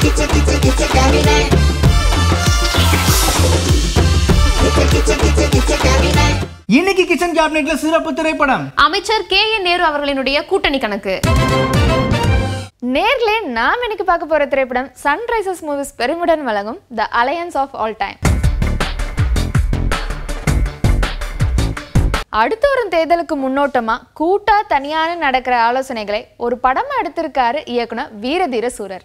kitchen, kitchen, kitchen cabinet. Kitchen, kitchen, kitchen, kitchen cabinet. இன்னைக்கு kitchen கேபினெட்ல சிறப்பு திரைப்படம் அமைச்சர் கே என் நேரு அவர்களினுடைய கூட்டணி கணக்கு நேர்லே நாம் இன்னைக்கு பார்க்க போற திரைப்படம் சன்ரைசர்ஸ் மூவிஸ் பெருமுடன் வழங்கும் the alliance of all time அடுத்து வரும் தேர்தலுக்கு முன்னோட்டமா கூட்டா தனியான நடக்கிற ஆலோசனைகளை ஒரு படமா எடுத்திருக்காரு இயக்குனர் வீரதீர சூரர்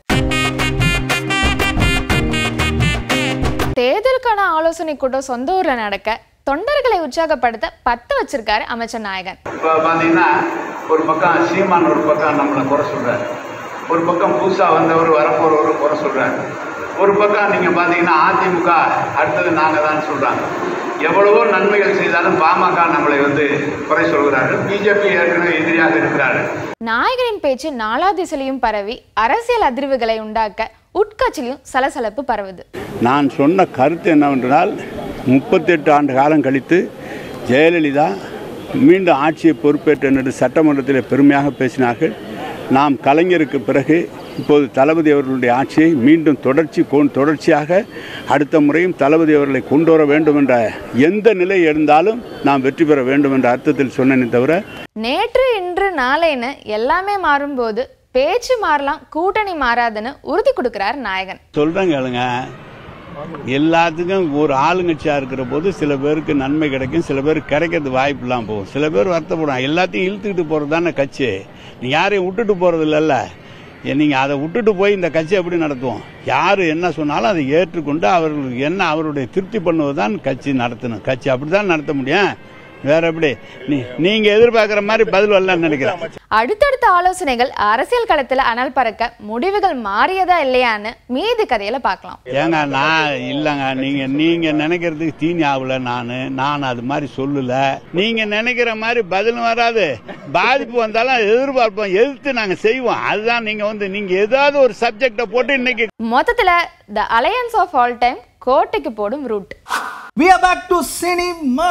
தேர்தலுக்கான ஆலோசனை கூட்டம் சொந்த ஊர்ல நடக்க தொண்டர்களை உற்சாகப்படுத்த பத்து வச்சிருக்காரு அமைச்சர் நாயகன் இப்போ பார்த்தீங்கன்னா ஒரு பக்கம் சீமான் ஒரு பக்கம் நம்மளை குறை சொல்றாரு ஒரு பக்கம் புதுசாக வந்தவர் வரப்போறவர் குறை சொல்றாரு ஒரு பக்கம் நீங்கள் பார்த்தீங்கன்னா அதிமுக அடுத்தது நாங்கள் தான் சொல்கிறாங்க எவ்வளவோ நன்மைகள் செய்தாலும் பாமக நம்மளை வந்து குறை சொல்கிறார்கள் பிஜேபி ஏற்கனவே எதிரியாக இருக்கிறார்கள் நாயகனின் பேச்சு நாலா திசையிலும் பரவி அரசியல் அதிர்வுகளை உண்டாக்க உட்கட்சியிலும் சலசலப்பு பரவுது நான் சொன்ன கருத்து என்னவென்றால் முப்பத்தெட்டு ஆண்டு காலம் கழித்து ஜெயலலிதா மீண்டும் ஆட்சியை பொறுப்பேற்ற என்று சட்டமன்றத்தில் பெருமையாக பேசினார்கள் நாம் கலைஞருக்கு பிறகு இப்போது தளபதி அவர்களுடைய ஆட்சியை மீண்டும் தொடர்ச்சி கொண் தொடர்ச்சியாக அடுத்த முறையும் தளபதி அவர்களை கொண்டு வர வேண்டும் என்ற எந்த நிலை இருந்தாலும் நாம் வெற்றி பெற வேண்டும் என்ற அர்த்தத்தில் சொன்னேனே தவிர நேற்று இன்று நாளைன்னு எல்லாமே மாறும்போது பேச்சு மாறலாம் கூட்டணி மாறாதுன்னு உறுதி கொடுக்கிறார் நாயகன் சொல்கிறேன் கேளுங்க எல்லாத்துக்கும் ஒரு ஆளுங்கட்சியாக இருக்கிற போது சில பேருக்கு நன்மை கிடைக்கும் சில பேருக்கு கிடைக்கிறது வாய்ப்பு இல்லாமல் போகும் சில பேர் வருத்தப்படும் எல்லாத்தையும் இழுத்துக்கிட்டு போகிறது தானே கட்சி நீ யாரையும் விட்டுட்டு போகிறது இல்லைல்ல நீங்கள் அதை விட்டுட்டு போய் இந்த கட்சி எப்படி நடத்துவோம் யார் என்ன சொன்னாலும் அதை ஏற்றுக்கொண்டு அவர்களுக்கு என்ன அவருடைய திருப்தி பண்ணுவது தான் கட்சி நடத்தணும் கட்சி அப்படி தான் நடத்த முடியும் வேற எப்படி நீ நீங்கள் எதிர்பார்க்குற மாதிரி பதில் வரலன்னு நினைக்கிறேன் அடுத்தடுத்த ஆலோசனைகள் அரசியல் களத்துல அனல் பறக்க முடிவுகள் மாறியதா இல்லையான்னு மீதி கதையில பார்க்கலாம் ஏங்க நான் இல்லைங்க நீங்க நீங்க நினைக்கிறதுக்கு தீனி ஆகல நான் நான் அது மாதிரி சொல்லல நீங்க நினைக்கிற மாதிரி பதிலும் வராது பாதிப்பு வந்தாலும் எதிர்பார்ப்போம் எதிர்த்து நாங்க செய்வோம் அதுதான் நீங்க வந்து நீங்க ஏதாவது ஒரு சப்ஜெக்ட போட்டு இன்னைக்கு மொத்தத்துல the alliance of all time கோட்டைக்கு போடும் route we are back to cinema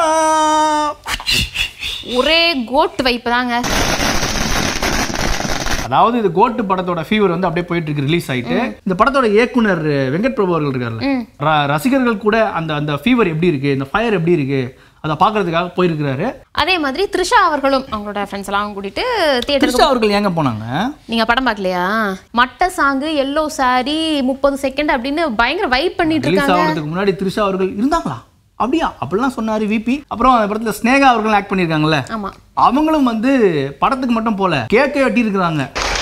ஒரே கோட் வைப்பு தாங்க அதாவது இது கோட்டு படத்தோட ஃபீவர் வந்து அப்படியே போயிட்டு இருக்கு ரிலீஸ் ஆயிட்டு இந்த படத்தோட இயக்குனர் வெங்கட் பிரபு அவர்கள் இருக்கார்ல ர- ரசிகர்கள் கூட அந்த அந்த ஃபீவர் எப்படி இருக்கு இந்த ஃபயர் எப்படி இருக்கு அதை பாக்குறதுக்காக போயிருக்கிறாரு அதே மாதிரி த்ரிஷா அவர்களும் அவங்களோட ஃப்ரெண்ட்ஸ் எல்லாம் கூட்டிட்டு கிருஷ்ணா தியேட்டருக்கு அவர்கள் ஏங்க போனாங்க நீங்க படம் பார்க்கலையா மட்ட சாங்கு எல்லோ சாரி முப்பது செகண்ட் அப்படின்னு பயங்கர வைப் பண்ணிட்டு ரிலீஸ் இருக்காங்க ஆகிறதுக்கு முன்னாடி த்ரிஷா அவர்கள் இருந்தாங்களா அப்படியா அப்படிலாம் சொன்னாரு விபி அப்புறம் அந்த படத்துல ஸ்னேகா அவர்கள் ஆக்ட் பண்ணிருக்காங்கல்ல ஆமா அவங்களும் வந்து படத்துக்கு மட்டும் போல கேக்கே வெட்டி இருக்கிறாங்க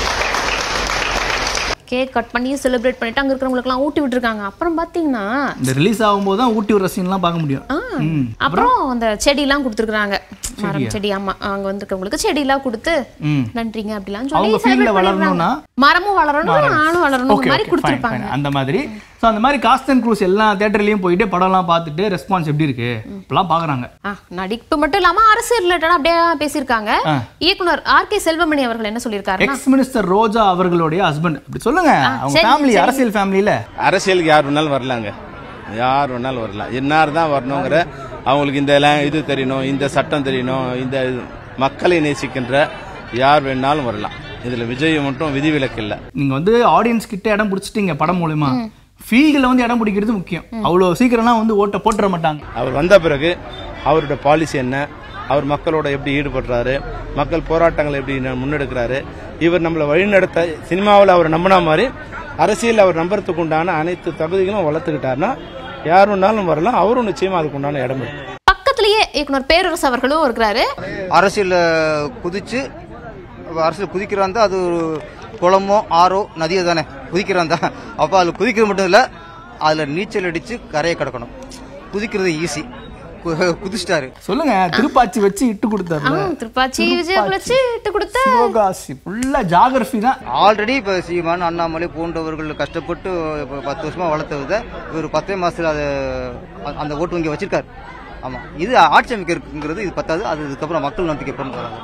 கேக் கட் பண்ணி செலிப்ரேட் பண்ணிட்டு அங்க இருக்கிறவங்களுக்குலாம் ஊட்டி விட்டுருக்காங்க அப்புறம் பாத்தீங்கன்னா இந்த ரிலீஸ் ஆகும்போது தான் ஊட்டி விடுற சீன்லாம் பார்க்க முடியும் ம். அப்புறம் அந்த செடியெல்லாம் கொடுத்துருக்காங்க மரம் செடி ஆமா அங்க வந்திருக்கவங்களுக்கு செடியெல்லாம் கொடுத்து ம். நன்றிங்க அப்படிலாம் அவங்க சொல்லி ஃபீல்ட்ல celebrate வளரணும்னா பண்ணிடுறாங்க. மரமும் வளரணும் ஆளும் வளரணும் Okay, இந்த மாதிரி okay, fine, கொடுத்துருப்பாங்க fine. அந்த மாதிரி ஸோ அந்த மாதிரி காஸ்ட் அண்ட் க்ரூஸ் எல்லா தேட்டர்லயும் போயிட்டு படம்லாம் பார்த்துட்டு ரெஸ்பான்ஸ் எப்படி இருக்கு இப்பெல்லாம் பார்க்குறாங்க ஆ, நடிப்பு மட்டும் இல்லாம அரசு ரிலேட்டடா அப்படியே பேசியிருக்காங்க ஆ. இயக்குனர் ஆர் கே செல்வமணி அவர்கள் என்ன சொல்லியிருக்காருன்னா எக்ஸ் மினிஸ்டர் ரோஜா அவர்களுடைய ஹஸ்பண்ட் அப்படி சொல்லுங்க அவங்க சரி, ஃபேமிலி சரி. அரசியல் ஃபேமிலியில அரசியலுக்கு யார் வேணாலும் வரலாங்க யார் வேணாலும் வரலாம் என்னார் தான் வரணுங்கிற அவங்களுக்கு இந்த எல்லாம் இது தெரியணும் இந்த சட்டம் தெரியணும் இந்த மக்களை நேசிக்கின்ற யார் வேணாலும் வரலாம் இதுல விஜய் மட்டும் விதிவிலக்கு இல்லை நீங்க வந்து ஆடியன்ஸ் கிட்ட இடம் பிடிச்சிட்டீங்க படம் மூலமா ஃபீல்டில் வந்து இடம் பிடிக்கிறது முக்கியம் அவ்வளோ சீக்கிரம்லாம் வந்து ஓட்ட போட்டுற மாட்டாங்க அவர் வந்த பிறகு அவரோட பாலிசி என்ன அவர் மக்களோட எப்படி ஈடுபடுறாரு மக்கள் போராட்டங்களை எப்படி ந- முன்னெடுக்கிறாரு இவர் நம்மளை வழிநடத்த சினிமாவில் அவர் நம்பின மாதிரி அரசியல் அவர் நம்புறதுக்கு உண்டான அனைத்து தகுதிகளும் வளர்த்துக்கிட்டாருன்னா யார் வேணாலும் வரலாம் அவரும் நிச்சயமா அதுக்கு உண்டான இடம் இருக்கு பக்கத்திலேயே இயக்குனர் பேரரசு அவர்களும் இருக்கிறாரு அரசியல் குதிச்சு அரசியல் குதிக்கிறான் அது ஒரு குளமோ ஆறோ நதியோ தானே குதிக்கிறான் தான் அப்போ அதில் குதிக்கிறது மட்டும் இல்லை அதில் நீச்சல் அடித்து கரையை கடக்கணும் குதிக்கிறது ஈஸி குதிச்சிட்டாரு சொல்லுங்க திருப்பாச்சி வச்சு இட்டு கொடுத்தாரு ஆ, திருப்பாச்சி விஜய் வச்சு இட்டு கொடுத்த சிவகாசி ஃபுல்லா ஜாகிரபி தான் ஆல்ரெடி இப்போ சீமான் அண்ணாமலை போன்றவர்கள் கஷ்டப்பட்டு இப்போ பத்து வருஷமா வளர்த்ததை இவர் பத்தே மாசத்துல அது அ- அந்த ஓட்டு வங்கி வச்சிருக்காரு ஆமா இது ஆட்சி அமைக்கிறதுங்கிறது இது பத்தாது அது இதுக்கப்புறம் மக்கள் நம்பிக்கை கொண்டு வராங்க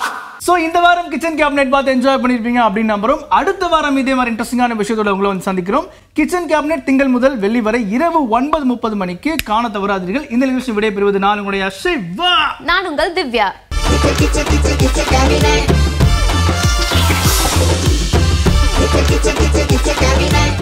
ஸோ இந்த வாரம் கிச்சன் கேபினெட் பார்த்து என்ஜாய் பண்ணியிருப்பீங்க அப்படின்னு நம்புறோம் அடுத்த வாரம் இதே மாதிரி இன்ட்ரெஸ்டிங்கான விஷயத்தோட உங்களை வந்து சந்திக்கிறோம் கிச்சன் கேபினெட் திங்கள் முதல் வெள்ளி வரை இரவு ஒன்பது முப்பது மணிக்கு காண தவறாதீர்கள் இந்த நிகழ்ச்சி விடைபெறுவது நான் உங்களுடைய சிவா நான் உங்கள் Divya Kitchen, kitchen, kitchen, kitchen cabinet. Kitchen, kitchen, kitchen, kitchen cabinet.